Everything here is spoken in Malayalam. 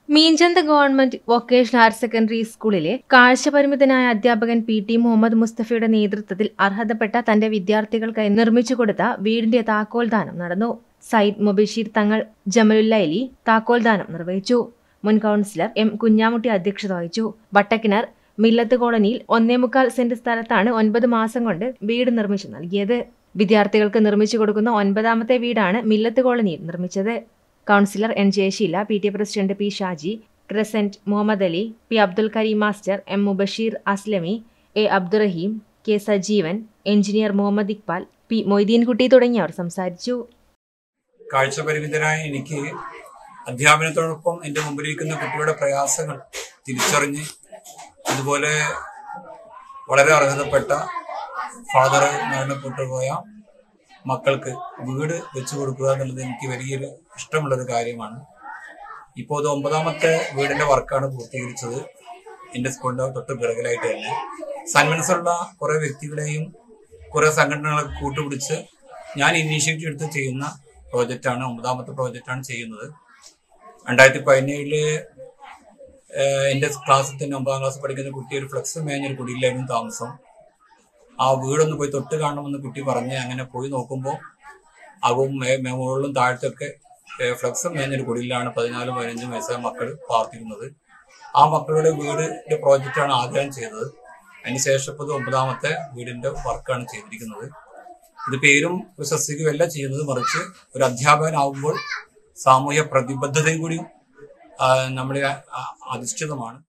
മീൻചന്ത ഗവൺമെന്റ് വൊക്കേഷണൽ ഹയർ സെക്കൻഡറി സ്കൂളിലെ കാഴ്ചപരിമിതനായ അധ്യാപകൻ പി ടി മുഹമ്മദ് മുസ്തഫയുടെ നേതൃത്വത്തിൽ അർഹതപ്പെട്ട തന്റെ വിദ്യാർത്ഥികൾക്കായി നിർമ്മിച്ചു കൊടുത്ത വീടിന്റെ താക്കോൽദാനം നടന്നു സയ്യിദ് മുബഷീർ തങ്ങൾ ജമലുല്ലൈലി താക്കോൽദാനം നിർവഹിച്ചു മുൻ കൗൺസിലർ എം കുഞ്ഞാമുട്ടി അധ്യക്ഷത വഹിച്ചു വട്ടക്കിണർ മില്ലത്ത് കോളനിയിൽ ഒന്നേമുക്കാൽ സെന്റ് സ്ഥലത്താണ് ഒൻപത് മാസം കൊണ്ട് വീട് നിർമ്മിച്ചു നൽകിയത് വിദ്യാർത്ഥികൾക്ക് നിർമ്മിച്ചു കൊടുക്കുന്ന ഒൻപതാമത്തെ വീടാണ് മില്ലത്ത് കോളനിയിൽ നിർമ്മിച്ചത് councillor N Jayasheela P T A president P Shaji Crescent Muhammad Ali P Abdul Kareem master M Mubasheer Aslami A Abdurahim K Sajeevan engineer Muhammad Iqbal P Moideenkutty തുടങ്ങിയവർ സംസാരിച്ചു കാഴ്ചപരിമിതരായ എനിക്ക് അധ്യാപനത്തോടൊപ്പം എൻ്റെ മുമ്പിലിരിക്കുന്ന കുട്ടികളുടെ പ്രയാസങ്ങൾ തിരിച്ചറിഞ്ഞ് ഇതുപോലെ വളരെ അർഹതപ്പെട്ട ഫാദർ മരണപ്പെട്ടു പോയ മക്കൾക്ക് വീട് വെച്ചു കൊടുക്കുക എന്നുള്ളത് എനിക്ക് വലിയൊരു ഇഷ്ടമുള്ളൊരു കാര്യമാണ് ഇപ്പോൾ ഇത് ഒമ്പതാമത്തെ വീടിന്റെ വർക്കാണ് പൂർത്തീകരിച്ചത് എൻ്റെ സ്കൂളിൻ്റെ തൊട്ട് പിറകിലായിട്ട് തന്നെ സന്മനസ്സുള്ള കുറേ വ്യക്തികളെയും കുറേ സംഘടനകളൊക്കെ കൂട്ടുപിടിച്ച് ഞാൻ ഇനീഷ്യേറ്റീവ് എടുത്ത് ചെയ്യുന്ന പ്രോജക്റ്റാണ് ഒമ്പതാമത്തെ പ്രോജക്റ്റാണ് ചെയ്യുന്നത് രണ്ടായിരത്തി പതിനേഴില് എൻ്റെ ക്ലാസ്സിൽ തന്നെ ഒമ്പതാം ക്ലാസ് പഠിക്കുന്ന കുട്ടി ഒരു ഫ്ലെക്സ് മേഞ്ഞൊരു കുടിയിലായിരുന്നു താമസം ആ വീടൊന്ന് പോയി തൊട്ട് കാണണമെന്ന് കുട്ടി പറഞ്ഞ് അങ്ങനെ പോയി നോക്കുമ്പോൾ അകവും മേ- മേ- മുകളിലും താഴത്തൊക്കെ ഫ്ലെക്സ് മേഞ്ഞൊരു കുടിയിലാണ് പതിനാലും പതിനഞ്ചും വയസ്സായ മക്കൾ പാർത്തിരുന്നത് ആ മക്കളുടെ വീടിന്റെ പ്രോജക്റ്റാണ് ആദ്യം ചെയ്തത് അതിനുശേഷം ഇപ്പോൾ ഇത് ഒമ്പതാമത്തെ വീടിന്റെ വർക്കാണ് ചെയ്തിരിക്കുന്നത് ഇത് പേരും വിശ്വസിക്കുകയും അല്ല ചെയ്യുന്നത് മറിച്ച് ഒരു അധ്യാപകനാവുമ്പോൾ സാമൂഹ്യ പ്രതിബദ്ധതയും കൂടി ആ, നമ്മളെ ആ- അധിഷ്ഠിതമാണ്